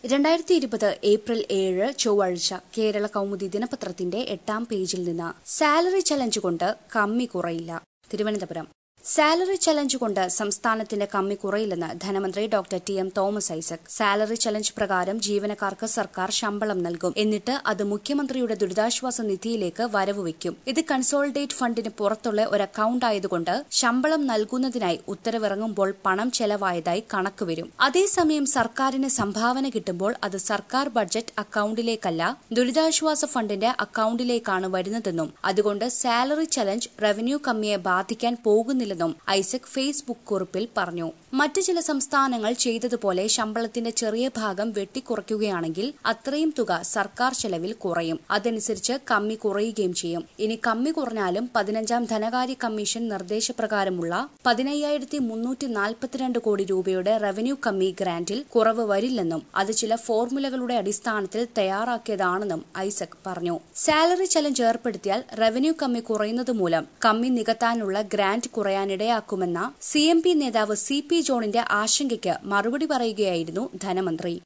രണ്ടായിരത്തി ഇരുപത് ഏപ്രിൽ ഏഴ് ചൊവ്വാഴ്ച കേരള കൗമുദി ദിനപത്രത്തിന്റെ എട്ടാം പേജിൽ നിന്ന് സാലറി ചലഞ്ച് കൊണ്ട് കമ്മി കുറയില്ല തിരുവനന്തപുരം സാലറി ചലഞ്ച് കൊണ്ട് സംസ്ഥാനത്തിന്റെ കമ്മി കുറയില്ലെന്ന് ധനമന്ത്രി doctor T M Thomas Isaac salary challenge പ്രകാരം ജീവനക്കാർക്ക് സർക്കാർ ശമ്പളം നൽകും എന്നിട്ട് അത് മുഖ്യമന്ത്രിയുടെ ദുരിതാശ്വാസ നിധിയിലേക്ക് വരവ് വയ്ക്കും ഇത് കൺസോളിഡേറ്റ് ഫണ്ടിന് പുറത്തുള്ള ഒരു അക്കൌണ്ട് ആയതുകൊണ്ട് ശമ്പളം നൽകുന്നതിനായി ഉത്തരവിറങ്ങുമ്പോൾ പണം ചെലവായതായി കണക്ക് വരും അതേസമയം സർക്കാരിന് സംഭാവന കിട്ടുമ്പോൾ അത് സർക്കാർ ബഡ്ജറ്റ് അക്കൌണ്ടിലേക്കല്ല ദുരിതാശ്വാസ ഫണ്ടിന്റെ അക്കൌണ്ടിലേക്കാണ് വരുന്നതെന്നും അതുകൊണ്ട് സാലറി ചലഞ്ച് റവന്യൂ കമ്മിയെ ബാധിക്കാൻ പോകുന്നില്ലെന്നും ഐസക് ഫേസ്ബുക്ക് കുറിപ്പിൽ പറഞ്ഞു മറ്റു ചില സംസ്ഥാനങ്ങൾ ചെയ്തതുപോലെ ശമ്പളത്തിന്റെ ചെറിയ ഭാഗം വെട്ടിക്കുറയ്ക്കുകയാണെങ്കിൽ അത്രയും തുക സർക്കാർ ചെലവിൽ കുറയും അതനുസരിച്ച് കമ്മി കുറയുകയും ചെയ്യും ഇനി കമ്മി കുറഞ്ഞാലും പതിനഞ്ചാം ധനകാര്യ കമ്മീഷൻ നിർദ്ദേശപ്രകാരമുള്ള പതിനയ്യായിരത്തി മുന്നൂറ്റി നാൽപ്പത്തിരണ്ട് കോടി രൂപയുടെ റവന്യൂ കമ്മി ഗ്രാന്റിൽ കുറവ് വരില്ലെന്നും അത് ചില ഫോർമുലകളുടെ അടിസ്ഥാനത്തിൽ തയ്യാറാക്കിയതാണെന്നും ഐസക് പറഞ്ഞു സാലറി ചലഞ്ച് ഏർപ്പെടുത്തിയാൽ റവന്യൂ കമ്മി കുറയുന്നത് മൂലം കമ്മി നികത്താനുള്ള ഗ്രാന്റ് കുറയാനിടയാക്കുമെന്ന സി എം പി നേതാവ് സി പി ജോണിന്റെ ആശങ്കയ്ക്ക് മറുപടി പറയുകയായിരുന്നു ധനമന്ത്രി